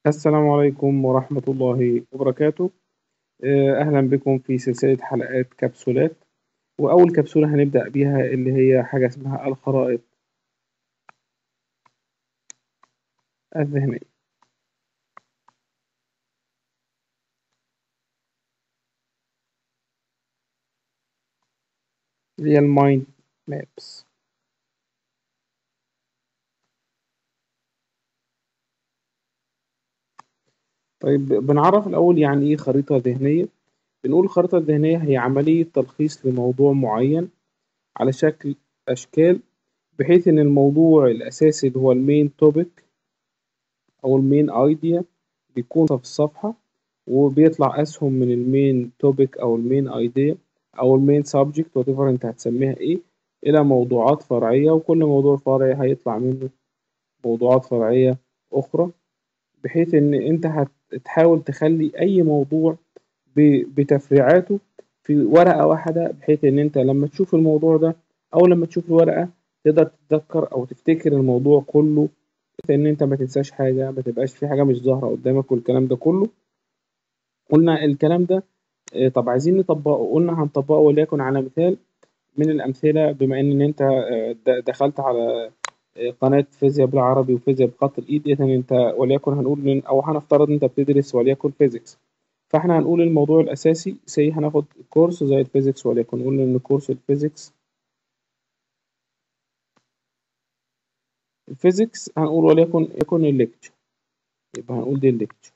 السلام عليكم ورحمة الله وبركاته آه، أهلا بكم في سلسلة حلقات كبسولات وأول كبسولة هنبدأ بيها اللي هي حاجة اسمها الخرائط الذهنية اللي هي المايند مابس طيب بنعرف الأول يعني إيه خريطة ذهنية بنقول الخريطة الذهنية هي عملية تلخيص لموضوع معين على شكل أشكال بحيث إن الموضوع الأساسي اللي هو المين توبيك أو المين أيديا بيكون في الصفحة وبيطلع أسهم من المين توبيك أو المين أيديا أو المين سبجكت وات أنت هتسميها إيه إلى موضوعات فرعية وكل موضوع فرعي هيطلع منه موضوعات فرعية أخرى بحيث إن أنت هتحاول تخلي أي موضوع بتفريعاته في ورقة واحدة بحيث إن أنت لما تشوف الموضوع ده أو لما تشوف الورقة تقدر تتذكر أو تفتكر الموضوع كله إن أنت ما تنساش حاجة ما تبقاش في حاجة مش ظاهرة قدامك والكلام ده كله قلنا الكلام ده طب عايزين نطبقه قلنا هنطبقه وليكن على مثال من الأمثلة بما إن أنت دخلت على قناة فيزياء بالعربي وفيزياء بخط الإيد إذا أنت وليكن هنقول أو هنفترض أنت بتدرس وليكن فيزيكس فإحنا هنقول الموضوع الأساسي سي هناخد كورس زي الفيزيكس وليكن نقول إن كورس الفيزيكس الفيزيكس هنقول وليكن يكون الليكتشر يبقى هنقول دي الليكتشر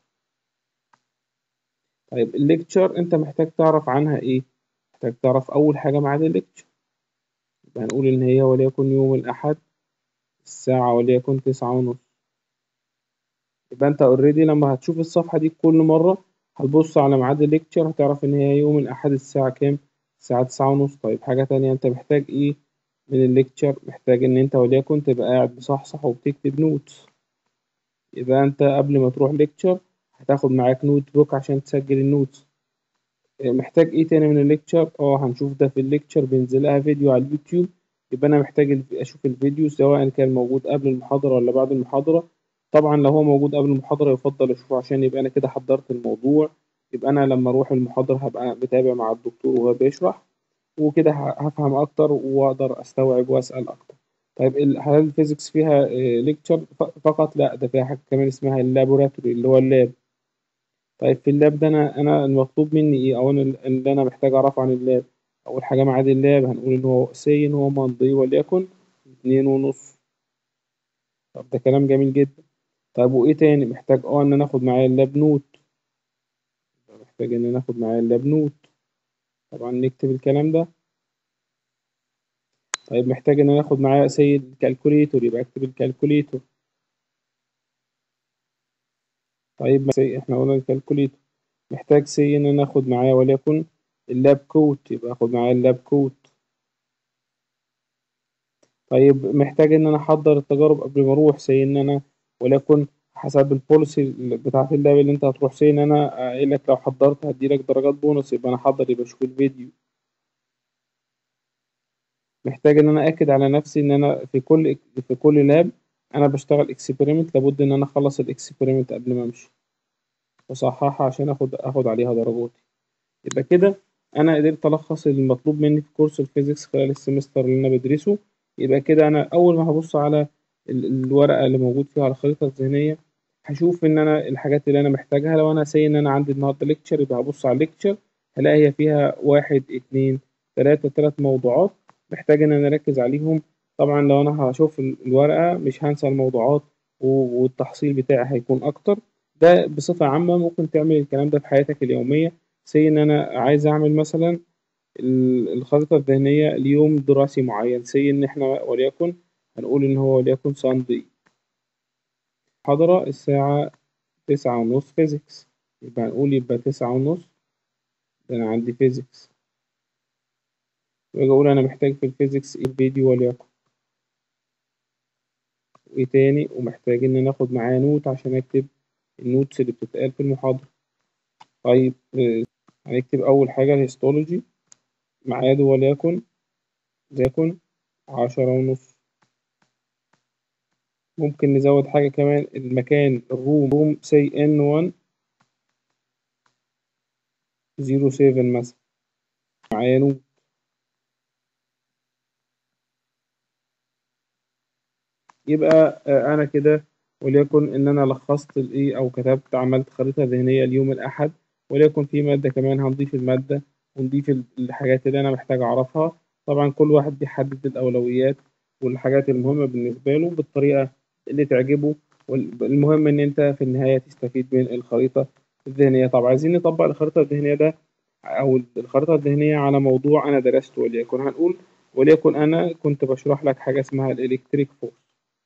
طيب الليكتشر أنت محتاج تعرف عنها إيه؟ محتاج تعرف أول حاجة ميعاد الليكتشر يبقى هنقول إن هي وليكن يوم الأحد الساعة وليكن تسعة ونص يبقى انت اوريدي لما هتشوف الصفحة دي كل مرة هتبص على ميعاد الليكتشر هتعرف ان هي يوم الأحد الساعة كام الساعة تسعة ونص طيب حاجة تانية انت محتاج ايه من الليكتشر محتاج ان انت وليكن تبقى قاعد مصحصح وبتكتب نوتس يبقى انت قبل ما تروح ليكتشر هتاخد معاك نوت بوك عشان تسجل النوتس محتاج ايه تاني من الليكتشر اه هنشوف ده في الليكتشر بينزل لها فيديو على اليوتيوب يبقى انا محتاج اشوف الفيديو سواء كان موجود قبل المحاضرة ولا بعد المحاضرة طبعا لو هو موجود قبل المحاضرة يفضل اشوفه عشان يبقى انا كده حضرت الموضوع يبقى انا لما اروح المحاضرة هبقى متابع مع الدكتور وهو بيشرح وكده هفهم اكتر واقدر استوعب واسأل اكتر طيب هل الفيزيكس فيها ليكتشر فقط لا ده فيها حاجة كمان اسمها اللابوراتوري اللي هو اللاب طيب في اللاب ده انا انا المطلوب مني ايه او انا اللي انا محتاج اعرفه عن اللاب أول حاجة ميعاد اللاب هنقول إن هو سي إن هو ماضي وليكن اتنين ونص طب ده كلام جميل جدا طيب وإيه تاني محتاج أه إن أنا آخد معايا اللاب نوت محتاج إن أنا آخد معايا اللاب نوت طبعا نكتب الكلام ده طيب محتاج إن أنا آخد معايا سي الكالكوليتور يبقى أكتب الكالكوليتور طيب سي إحنا قلنا الكالكوليتور محتاج سي إن أنا آخد معايا وليكن اللاب كوت يبقى اخد معايا اللاب كوت طيب محتاج ان انا احضر التجارب قبل ما اروح زي ان انا وليكن حسب البوليسي بتاعت اللاب اللي انت هتروح زي ان انا قايل لك لو حضرت هديلك درجات بونص يبقى انا احضر يبقى اشوف الفيديو محتاج ان انا اكد على نفسي ان انا في كل في كل لاب انا بشتغل اكسبيرمنت لابد ان انا اخلص الاكسبيرمنت قبل ما امشي واصححها عشان اخد اخد عليها درجاتي يبقى كده انا قدرت الخص المطلوب مني في كورس الفيزيكس خلال السمستر اللي انا بدرسه يبقى كده انا اول ما هبص على الورقه اللي موجود فيها الخريطه الذهنيه هشوف ان انا الحاجات اللي انا محتاجها لو انا سي ان انا عندي النهارده ليكتشر يبقى هبص على الليكتشر هلاقي هي فيها واحد اتنين تلاتة تلات موضوعات محتاج ان انا اركز عليهم طبعا لو انا هشوف الورقه مش هنسى الموضوعات والتحصيل بتاعي هيكون اكتر ده بصفه عامه ممكن تعمل الكلام ده في حياتك اليوميه سي ان انا عايز اعمل مثلا الخريطة الذهنية ليوم دراسي معين سي ان احنا وليكن هنقول ان هو وليكن ساندي محاضرة الساعة تسعة ونص فيزيكس يبقى هنقول يبقى تسعة ونص ده انا عندي فيزيكس واجي اقول انا محتاج في الفيزيكس ايه الفيديو وليكن وايه تاني ومحتاج ان انا اخد معايا نوت عشان اكتب النوتس اللي بتتقال في المحاضرة طيب هنكتب أول حاجة الهيستولوجي ميعاده وليكن ليكن عشرة ونص ممكن نزود حاجة كمان المكان الروم روم say n1 07 مثلا معايا نوت يبقى آه، انا كده وليكن ان انا لخصت الايه او كتبت عملت خريطة ذهنية اليوم الاحد وليكن في مادة كمان هنضيف المادة ونضيف ال- الحاجات اللي انا محتاج اعرفها طبعا كل واحد بيحدد الاولويات والحاجات المهمة بالنسبة له بالطريقة اللي تعجبه والمهم ان انت في النهاية تستفيد من الخريطة الذهنية طب عايزين نطبق الخريطة الذهنية ده او الخريطة الذهنية على موضوع انا درسته وليكن هنقول وليكن انا كنت بشرح لك حاجة اسمها الالكتريك فورس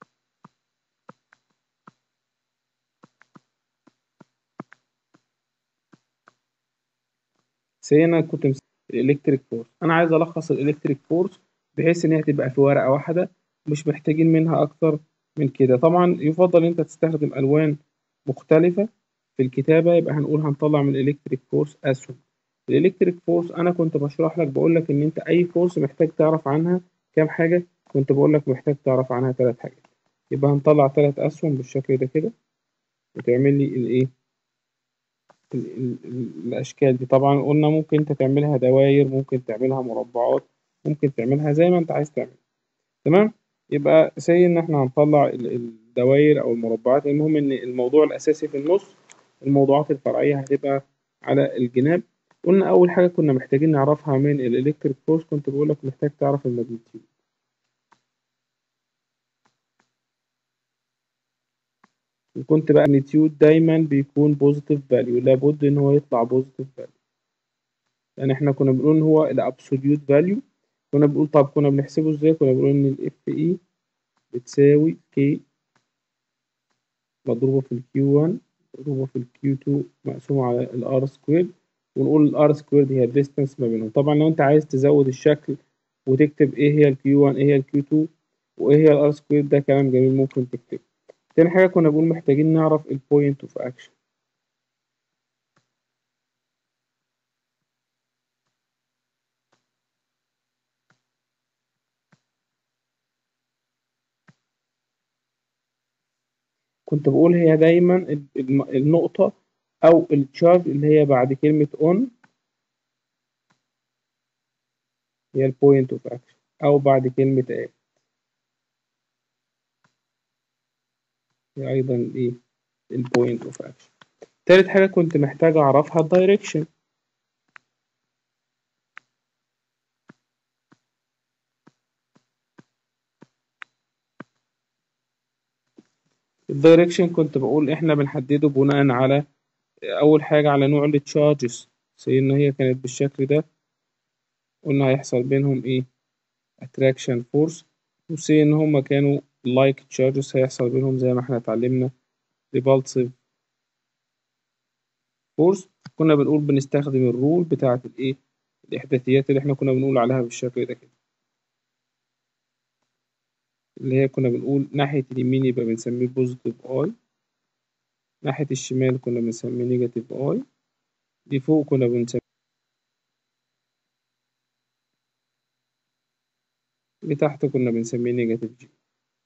سي انا كنت مس... الالكتريك فورس انا عايز الخص الالكتريك فورس بحيث ان هي تبقى في ورقه واحده مش محتاجين منها اكتر من كده طبعا يفضل انت تستخدم الوان مختلفه في الكتابه يبقى هنقول هنطلع من الالكتريك فورس اسهم الالكتريك فورس انا كنت بشرح لك بقول لك ان انت اي فورس محتاج تعرف عنها كام حاجه كنت بقول لك محتاج تعرف عنها ثلاث حاجات يبقى هنطلع ثلاث اسهم بالشكل ده كده وتعمل لي الايه ال- ال- ال- الأشكال دي طبعا قلنا ممكن أنت تعملها دواير ممكن تعملها مربعات ممكن تعملها زي ما أنت عايز تعمل تمام يبقى سي إن إحنا هنطلع ال- الدواير أو المربعات المهم إن الموضوع الأساسي في النص الموضوعات الفرعية هتبقى على الجناب قلنا أول حاجة كنا محتاجين نعرفها من الإلكتريك فورس كنت بقول لك محتاج تعرف الماجنتيود وكنت بقى الماجنتيود دايما بيكون بوزيتيف فاليو لابد إن هو يطلع بوزيتيف فاليو يعني احنا كنا بنقول ان هو الابسوليوت فاليو كنا بنقول طب كنا بنحسبه ازاي كنا بنقول ان الاف اي بتساوي كي مضروبة في الكيو 1 مضروبة في الكيو 2 مقسومة على الار سكوير ونقول الار سكوير دي هي الديستانس ما بينهم طبعا لو انت عايز تزود الشكل وتكتب ايه هي الكيو 1 ايه هي الكيو 2 وايه هي الار سكوير ده كلام جميل ممكن تكتب تاني حاجة كنا بنقول محتاجين نعرف البوينت اوف اكشن كنت بقول هي دايما ال- الم- النقطة أو التشارج اللي هي بعد كلمة on هي البوينت اوف اكشن أو بعد كلمة at هي أيضا الإيه البوينت اوف اكشن تالت حاجة كنت محتاج أعرفها الدايركشن الدايركشن كنت بقول إحنا بنحدده بناء على أول حاجة على نوع التشارجز زي إن هي كانت بالشكل ده قلنا هيحصل بينهم إيه attraction force وسي إن هما كانوا like charges هيحصل بينهم زي ما إحنا اتعلمنا repulsive force كنا بنقول بنستخدم الرول بتاعة الإيه الإحداثيات اللي إحنا كنا بنقول عليها بالشكل ده كده اللي هي كنا بنقول ناحية اليمين يبقى بنسميه بوزيتيف اي ناحية الشمال كنا بنسميه نيجاتيف اي دي فوق كنا بنسميه اللي تحت كنا بنسميه نيجاتيف جي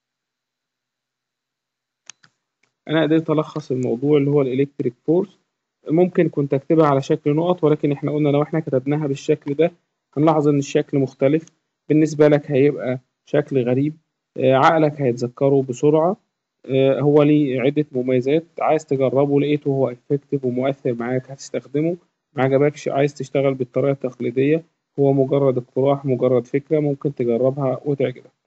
أنا قدرت ألخص الموضوع اللي هو الإلكتريك فورس ممكن كنت أكتبها على شكل نقط ولكن إحنا قلنا لو إحنا كتبناها بالشكل ده هنلاحظ إن الشكل مختلف بالنسبة لك هيبقى شكل غريب آه، عقلك هيتذكره بسرعة آه، هو ليه عدة مميزات عايز تجربه لقيته هو افكتيف ومؤثر معاك هتستخدمه ما عجبكش عايز تشتغل بالطريقة التقليدية هو مجرد اقتراح مجرد فكرة ممكن تجربها وتعجبك